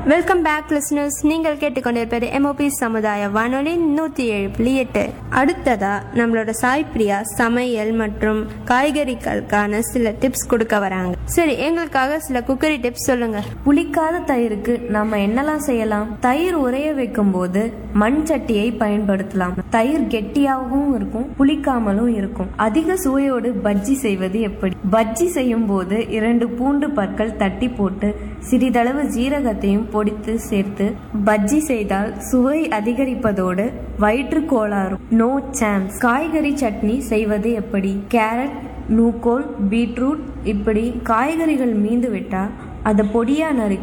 welcome back listeners நீங்கள் கேட்டுக்கொண்டிருப்பது MOP சமுதாய வானொலி நூற்றி ஏழு புள்ளி எட்டு அடுத்ததா நம்மளோட சாய் பிரியா சமையல் மற்றும் காய்கறிகளுக்கான சில டிப்ஸ் கொடுக்க வராங்க சரி எங்களுக்காக சில குக்கரி டிப்ஸ் சொல்லுங்க புளிக்காத தயிருக்கு நம்ம என்னெல்லாம் செய்யலாம் தயிர் உறைய வைக்கும் போது மண் சட்டியை பயன்படுத்தலாம் தயிர் கெட்டியாகவும் இருக்கும் புளிக்காமலும் இருக்கும் அதிக சுவையோடு பஜ்ஜி செய்வது எப்படி பஜ்ஜி செய்யும் போது இரண்டு பூண்டு பற்கள் தட்டி போட்டு சிறிதளவு ஜீரகத்தையும் பொடித்து சேர்த்து பஜ்ஜி செய்தால் சுவை அதிகரிப்பதோடு வயிற்று கோளாறும் நோ சான்ஸ் காய்கறி சட்னி செய்வது எப்படி கேரட் நூக்கோல் பீட்ரூட் இப்படி காய்கறிகள் மீந்து விட்டால் அதை பொடியா நறுக்கி